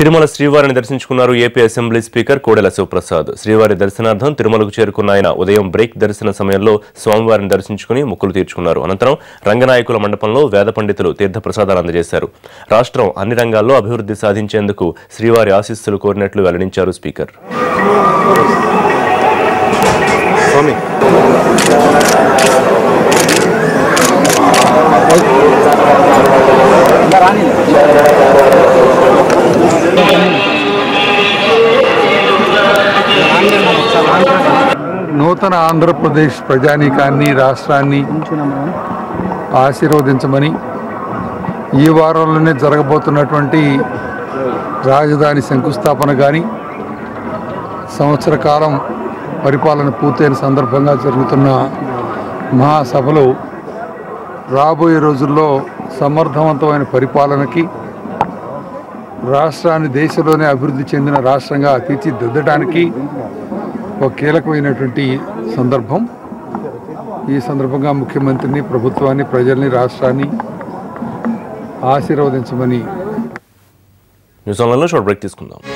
తిరుమల శ్రీవారిని దర్శించుకున్నారు AP assembly speaker Kodela Sivaprasad శ్రీవారి దర్శనార్థం తిరుమలకు చేరుకున్న ఆయన ఉదయం బ్రేక్ దర్శన సమయంలో స్వామివారిని దర్శించుకుని మొక్కులు తీర్చుకున్నారు అనంతరం రంగనాయకుల మండపంలో వేద పండితులు తీర్థప్రసాదాలు అందజేశారు రాష్ట్రం అన్ని రంగాల్లో అభివృద్ధి సాధించేందుకు శ్రీవారి ఆశీస్సులు కోరినట్లు వెల్లడించారు స్పీకర్ స్వామి నూతన ఆంధ్రప్రదేశ్ ప్రజానీకాన్ని రాష్ట్రాన్ని ఆశీర్వదించమని ఈ వారంలోనే జరగబోతున్నటువంటి రాజధాని శంకుస్థాపన కానీ సంవత్సర కాలం పరిపాలన పూర్తయిన సందర్భంగా జరుగుతున్న మహాసభలో రాబోయే రోజుల్లో సమర్థవంతమైన పరిపాలనకి రాష్ట్రాన్ని దేశంలోనే అభివృద్ధి చెందిన రాష్ట్రంగా తీర్చిదిద్దడానికి ఒక కీలకమైనటువంటి సందర్భం ఈ సందర్భంగా ముఖ్యమంత్రిని ప్రభుత్వాన్ని ప్రజల్ని రాష్ట్రాన్ని ఆశీర్వదించమని న్యూస్ ఆన్లైన్లో షార్ట్ బ్రేక్ తీసుకుందాం